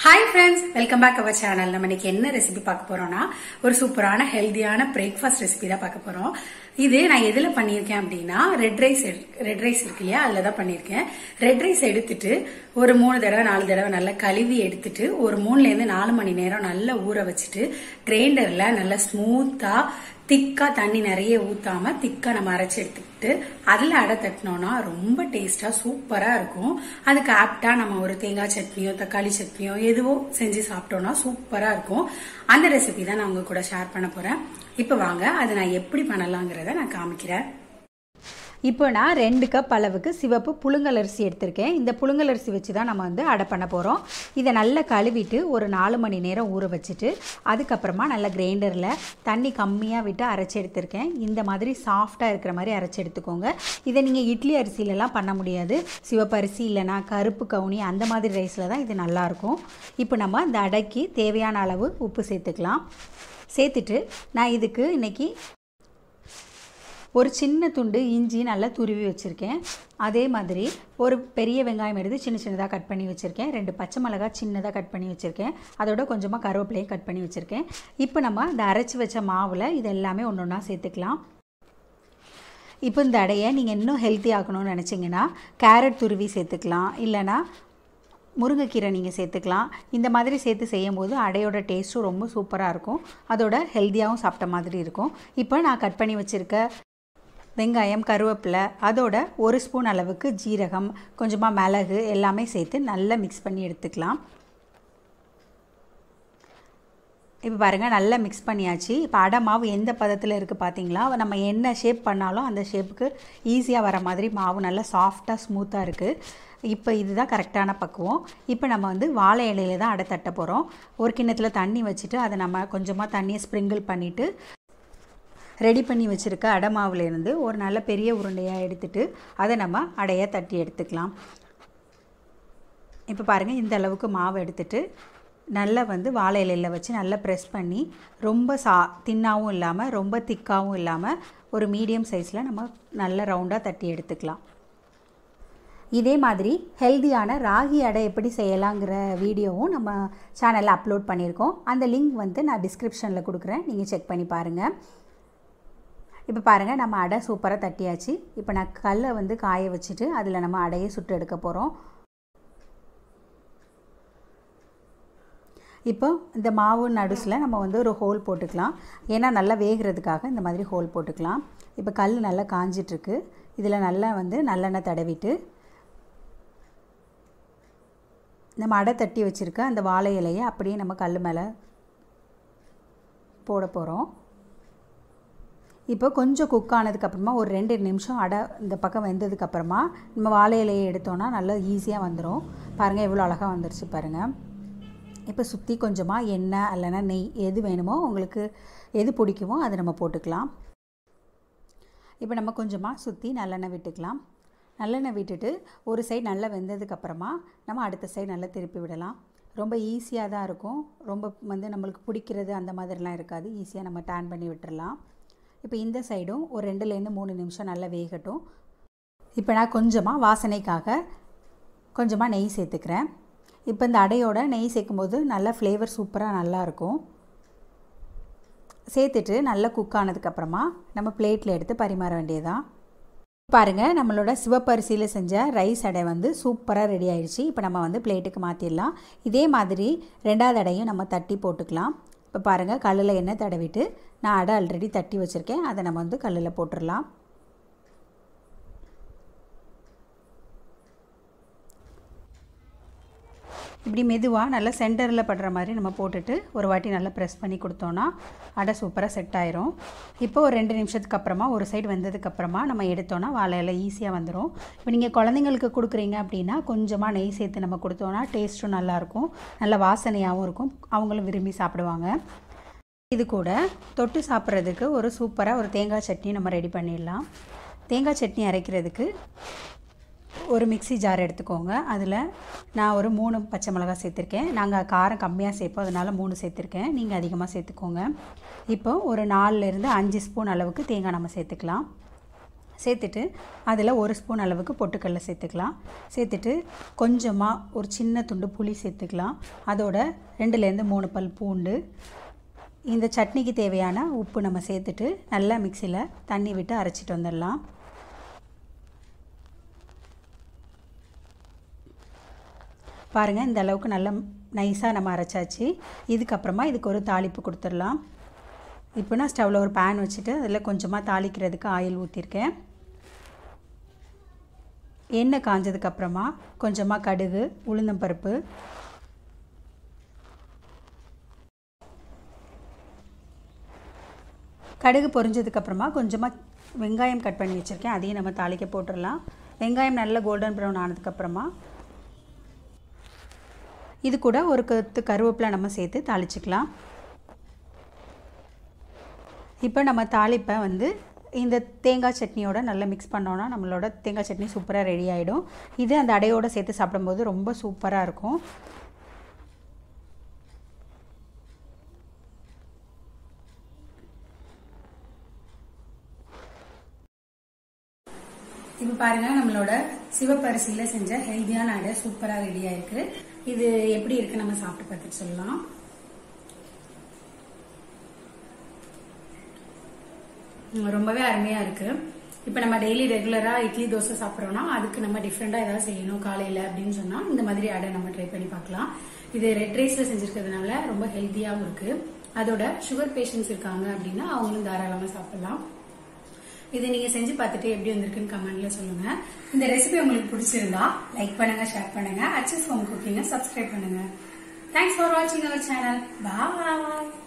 hi friends welcome back our channel நம்ம இன்னைக்கு என்ன ரெசிபி பார்க்க போறோம்னா ஒரு சூப்பரான ஹெல்தியான பிரேக்ஃபாஸ்ட் ரெசிபி தான் பார்க்க போறோம் இது நான் எதுல பண்ணியிருக்கேன் அப்படின்னா ரெட் ரைஸ் ரெட் ரைஸ் இருக்கு இல்லையா அதுல தான் பண்ணியிருக்கேன் ரெட் ரைஸ் எடுத்துட்டு ஒரு மூணு தடவை நாலு தடவை நல்லா கழுவி எடுத்துட்டு ஒரு மூணுல இருந்து நாலு மணி நேரம் நல்லா ஊற வச்சுட்டு கிரைண்டர்ல நல்லா ஸ்மூத்தா திக்கா தண்ணி நிறைய ஊத்தாம திக்கா நம்ம அரைச்சு எடுத்துக்கிட்டு அதுல அடை தட்டினோம்னா ரொம்ப டேஸ்டா சூப்பரா இருக்கும் அதுக்கு ஆப்டா நம்ம ஒரு தேங்காய் சட்னியோ தக்காளி சட்னியோ எதுவோ செஞ்சு சாப்பிட்டோம்னா சூப்பரா இருக்கும் அந்த ரெசிபி தான் நான் உங்க கூட ஷேர் பண்ண போறேன் இப்ப வாங்க அதை நான் எப்படி பண்ணலாங்கிறத நான் காமிக்கிறேன் இப்போ நான் ரெண்டு கப் அளவுக்கு சிவப்பு புழுங்கல் அரிசி எடுத்திருக்கேன் இந்த புழுங்கல் அரிசி வச்சு தான் நம்ம வந்து அடை பண்ண போகிறோம் இதை நல்லா கழுவிட்டு ஒரு நாலு மணி நேரம் ஊற வச்சுட்டு அதுக்கப்புறமா நல்லா கிரைண்டரில் தண்ணி கம்மியாக விட்டு அரைச்சி எடுத்திருக்கேன் இந்த மாதிரி சாஃப்டாக இருக்கிற மாதிரி அரைச்சி எடுத்துக்கோங்க இதை நீங்கள் இட்லி அரிசியிலலாம் பண்ண முடியாது சிவப்பு அரிசி இல்லைனா கருப்பு கவுனி அந்த மாதிரி ரைஸில் தான் இது நல்லாயிருக்கும் இப்போ நம்ம இந்த அடைக்கு தேவையான அளவு உப்பு சேர்த்துக்கலாம் சேர்த்துட்டு நான் இதுக்கு இன்றைக்கி ஒரு சின்ன துண்டு இஞ்சி நல்லா துருவி வச்சுருக்கேன் அதே மாதிரி ஒரு பெரிய வெங்காயம் எடுத்து சின்ன சின்னதாக கட் பண்ணி வச்சுருக்கேன் ரெண்டு பச்சை மிளகாய் சின்னதாக கட் பண்ணி வச்சுருக்கேன் அதோட கொஞ்சமாக கருவேப்பிலையும் கட் பண்ணி வச்சுருக்கேன் இப்போ நம்ம இந்த அரைச்சி வச்ச மாவில் இது எல்லாமே ஒன்று ஒன்றா சேர்த்துக்கலாம் இப்போ இந்த அடையை நீங்கள் இன்னும் ஹெல்த்தி ஆக்கணும்னு நினச்சிங்கன்னா கேரட் துருவி சேர்த்துக்கலாம் இல்லைனா முருங்கைக்கீரை நீங்கள் சேர்த்துக்கலாம் இந்த மாதிரி சேர்த்து செய்யும் போது அடையோட டேஸ்ட்டும் ரொம்ப சூப்பராக இருக்கும் அதோட ஹெல்த்தியாகவும் சாப்பிட்ட மாதிரி இருக்கும் இப்போ நான் கட் பண்ணி வச்சுருக்க வெங்காயம் கருவேப்பிலை அதோட ஒரு ஸ்பூன் அளவுக்கு ஜீரகம் கொஞ்சமாக மிளகு எல்லாமே சேர்த்து நல்லா மிக்ஸ் பண்ணி எடுத்துக்கலாம் இப்போ பாருங்கள் நல்லா மிக்ஸ் பண்ணியாச்சு இப்போ அடை மாவு எந்த பதத்தில் இருக்குது பார்த்தீங்களா நம்ம என்ன ஷேப் பண்ணாலும் அந்த ஷேப்புக்கு ஈஸியாக வர மாதிரி மாவு நல்லா சாஃப்டாக ஸ்மூத்தாக இருக்குது இப்போ இதுதான் கரெக்டான பக்குவம் இப்போ நம்ம வந்து வாழை இலையில தான் அடை தட்ட போகிறோம் ஒரு கிண்ணத்தில் தண்ணி வச்சுட்டு அதை நம்ம கொஞ்சமாக தண்ணியை ஸ்ப்ரிங்கிள் பண்ணிவிட்டு ரெடி பண்ணி வச்சுருக்க அடை மாவுலேருந்து ஒரு நல்ல பெரிய உருண்டையாக எடுத்துட்டு அதை நம்ம அடையை தட்டி எடுத்துக்கலாம் இப்போ பாருங்கள் இந்த அளவுக்கு மாவு எடுத்துட்டு நல்லா வந்து வாழை இலையில் வச்சு நல்லா ப்ரெஸ் பண்ணி ரொம்ப சா தின்னாகவும் இல்லாமல் ரொம்ப திக்காகவும் இல்லாமல் ஒரு மீடியம் சைஸில் நம்ம நல்ல ரவுண்டாக தட்டி எடுத்துக்கலாம் இதே மாதிரி ஹெல்தியான ராகி அடை எப்படி செய்யலாங்கிற வீடியோவும் நம்ம சேனலில் அப்லோட் பண்ணியிருக்கோம் அந்த லிங்க் வந்து நான் டிஸ்கிரிப்ஷனில் கொடுக்குறேன் நீங்கள் செக் பண்ணி பாருங்கள் இப்போ பாருங்கள் நம்ம அடை சூப்பராக தட்டியாச்சு இப்போ நான் கல்லை வந்து காய வச்சுட்டு அதில் நம்ம அடையை சுட்டு எடுக்க போகிறோம் இப்போ இந்த மாவு நடுஸில் நம்ம வந்து ஒரு ஹோல் போட்டுக்கலாம் ஏன்னா நல்லா வேகிறதுக்காக இந்த மாதிரி ஹோல் போட்டுக்கலாம் இப்போ கல் நல்லா காஞ்சிட்ருக்கு இதில் நல்லா வந்து நல்லெண்ணெய் தடவிட்டு நம்ம அடை தட்டி வச்சுருக்க அந்த வாழை இலையை அப்படியே நம்ம கல் மேலே போட போகிறோம் இப்போ கொஞ்சம் குக் ஆனதுக்கப்புறமா ஒரு ரெண்டு நிமிஷம் அடை இந்த பக்கம் வெந்ததுக்கப்புறமா நம்ம வாழை இலையை எடுத்தோன்னா நல்லா ஈஸியாக வந்துடும் பாருங்கள் எவ்வளோ அழகாக வந்துருச்சு பாருங்கள் இப்போ சுற்றி கொஞ்சமாக எண்ணெய் இல்லைன்னா நெய் எது வேணுமோ உங்களுக்கு எது பிடிக்குமோ அதை நம்ம போட்டுக்கலாம் இப்போ நம்ம கொஞ்சமாக சுற்றி நல்லெண்ணெய் விட்டுக்கலாம் நல்லெண்ணெய் விட்டுட்டு ஒரு சைடு நல்லா வெந்ததுக்கப்புறமா நம்ம அடுத்த சைடு நல்லா திருப்பி விடலாம் ரொம்ப ஈஸியாக தான் இருக்கும் ரொம்ப வந்து நம்மளுக்கு பிடிக்கிறது அந்த மாதிரிலாம் இருக்காது ஈஸியாக நம்ம டேன் பண்ணி விட்டுறலாம் இப்போ இந்த சைடும் ஒரு ரெண்டுலேருந்து மூணு நிமிஷம் நல்லா வேகட்டும் இப்போ நான் கொஞ்சமாக வாசனைக்காக கொஞ்சமாக நெய் சேர்த்துக்கிறேன் இப்போ இந்த அடையோட நெய் சேர்க்கும்போது நல்ல ஃப்ளேவர் சூப்பராக நல்லாயிருக்கும் சேர்த்துட்டு நல்லா குக் ஆனதுக்கப்புறமா நம்ம பிளேட்டில் எடுத்து பரிமாற வேண்டியதான் பாருங்கள் நம்மளோட சிவப்பரிசியில் செஞ்ச ரைஸ் அடை வந்து சூப்பராக ரெடி ஆயிடுச்சு இப்போ நம்ம வந்து பிளேட்டுக்கு மாற்றிடலாம் இதே மாதிரி ரெண்டாவது அடையும் நம்ம தட்டி போட்டுக்கலாம் இப்போ பாருங்கள் கல்லில் எண்ணெய் தடவிட்டு நான் அடை ஆல்ரெடி தட்டி வச்சுருக்கேன் அதை நம்ம வந்து கல்லில் போட்டுடலாம் இப்படி மெதுவாக நல்லா சென்டரில் படுற மாதிரி நம்ம போட்டுட்டு ஒரு வாட்டி நல்லா ப்ரெஸ் பண்ணி கொடுத்தோன்னா அடை சூப்பராக செட் ஆயிரும் இப்போ ஒரு ரெண்டு நிமிஷத்துக்கு அப்புறமா ஒரு சைடு வெந்ததுக்கப்புறமா நம்ம எடுத்தோன்னா வாழையில ஈஸியாக வந்துடும் இப்போ நீங்கள் குழந்தைங்களுக்கு கொடுக்குறீங்க அப்படின்னா கொஞ்சமாக நெய் சேர்த்து நம்ம கொடுத்தோன்னா டேஸ்ட்டும் நல்லாயிருக்கும் நல்ல வாசனையாகவும் இருக்கும் அவங்களும் விரும்பி சாப்பிடுவாங்க இது கூட தொட்டு சாப்பிட்றதுக்கு ஒரு சூப்பராக ஒரு தேங்காய் சட்னி நம்ம ரெடி பண்ணிடலாம் தேங்காய் சட்னி அரைக்கிறதுக்கு ஒரு மிக்சி ஜார் எடுத்துக்கோங்க அதில் நான் ஒரு மூணு பச்சை மிளகாய் சேர்த்துருக்கேன் நாங்கள் காரம் கம்மியாக சேர்ப்போம் அதனால் மூணு சேர்த்துருக்கேன் நீங்கள் அதிகமாக சேர்த்துக்கோங்க இப்போ ஒரு நாலுலேருந்து அஞ்சு ஸ்பூன் அளவுக்கு தேங்காய் நம்ம சேர்த்துக்கலாம் சேர்த்துட்டு அதில் ஒரு ஸ்பூன் அளவுக்கு பொட்டுக்கடலை சேர்த்துக்கலாம் சேர்த்துட்டு கொஞ்சமாக ஒரு சின்ன துண்டு புளி சேர்த்துக்கலாம் அதோட ரெண்டுலேருந்து மூணு பல் பூண்டு இந்த சட்னிக்கு தேவையான உப்பு நம்ம சேர்த்துட்டு நல்லா மிக்சியில் தண்ணி விட்டு அரைச்சிட்டு வந்துடலாம் பாருங்கள் இந்த அளவுக்கு நல்லா நைஸாக நம்ம அரைச்சாச்சு இதுக்கப்புறமா இதுக்கு ஒரு தாளிப்பு கொடுத்துடலாம் இப்போ நான் ஸ்டவ்வில் ஒரு பேன் வச்சுட்டு அதில் கொஞ்சமாக தாளிக்கிறதுக்கு ஆயில் ஊற்றிருக்கேன் எண்ணெய் காஞ்சதுக்கப்புறமா கொஞ்சமாக கடுகு உளுந்தம்பருப்பு கடுகு பொரிஞ்சதுக்கப்புறமா கொஞ்சமாக வெங்காயம் கட் பண்ணி வச்சுருக்கேன் அதையும் நம்ம தாளிக்க போட்டுடலாம் வெங்காயம் நல்ல கோல்டன் ப்ரௌன் ஆனதுக்கப்புறமா இது கூட ஒரு கத்து கருவேப்பிலை நம்ம சேர்த்து தாளிச்சுக்கலாம் இப்போ நம்ம தாளிப்பை வந்து இந்த தேங்காய் சட்னியோட நல்லா மிக்ஸ் பண்ணோன்னா நம்மளோட தேங்காய் சட்னி சூப்பராக ரெடி ஆகிடும் இது அந்த அடையோடு சேர்த்து சாப்பிடும்போது ரொம்ப சூப்பராக இருக்கும் இப்போ பாருங்க நம்மளோட சிவப்பரிசியில செஞ்ச ஹெல்தியான அடை சூப்பரா ரெடி ஆயிருக்கு இது எப்படி இருக்கு நம்ம சாப்பிட்டு பார்த்துட்டு சொல்லலாம் உம், ரொம்பவே அருமையா இருக்கு இப்போ நம்ம டெய்லி ரெகுலரா இட்லி தோசை சாப்பிட்றோம்னா அதுக்கு நம்ம டிஃப்ரெண்டா ஏதாவது செய்யணும் காலையில அப்படின்னு சொன்னா இந்த மாதிரி அடை நம்ம ட்ரை பண்ணி பார்க்கலாம் இது ரெட் ரைஸ்ல செஞ்சிருக்கிறதுனால ரொம்ப ஹெல்த்தியாவும் இருக்கு அதோட சுகர் பேஷண்ட்ஸ் இருக்காங்க அப்படின்னா அவங்களும் தாராளமா சாப்பிடலாம் இதை நீங்க செஞ்சு பார்த்துட்டு எப்படி வந்திருக்குன்னு கமெண்ட்ல சொல்லுங்க இந்த ரெசிபி உங்களுக்கு பிடிச்சிருந்தா லைக் பண்ணுங்க ஷேர் பண்ணுங்க அச்சஸ் ஹோம் குக்கிங்க சப்ஸ்கிரைப் பண்ணுங்க தேங்க்ஸ் ஃபார் வாட்சிங் அவர் சேனல் பாய்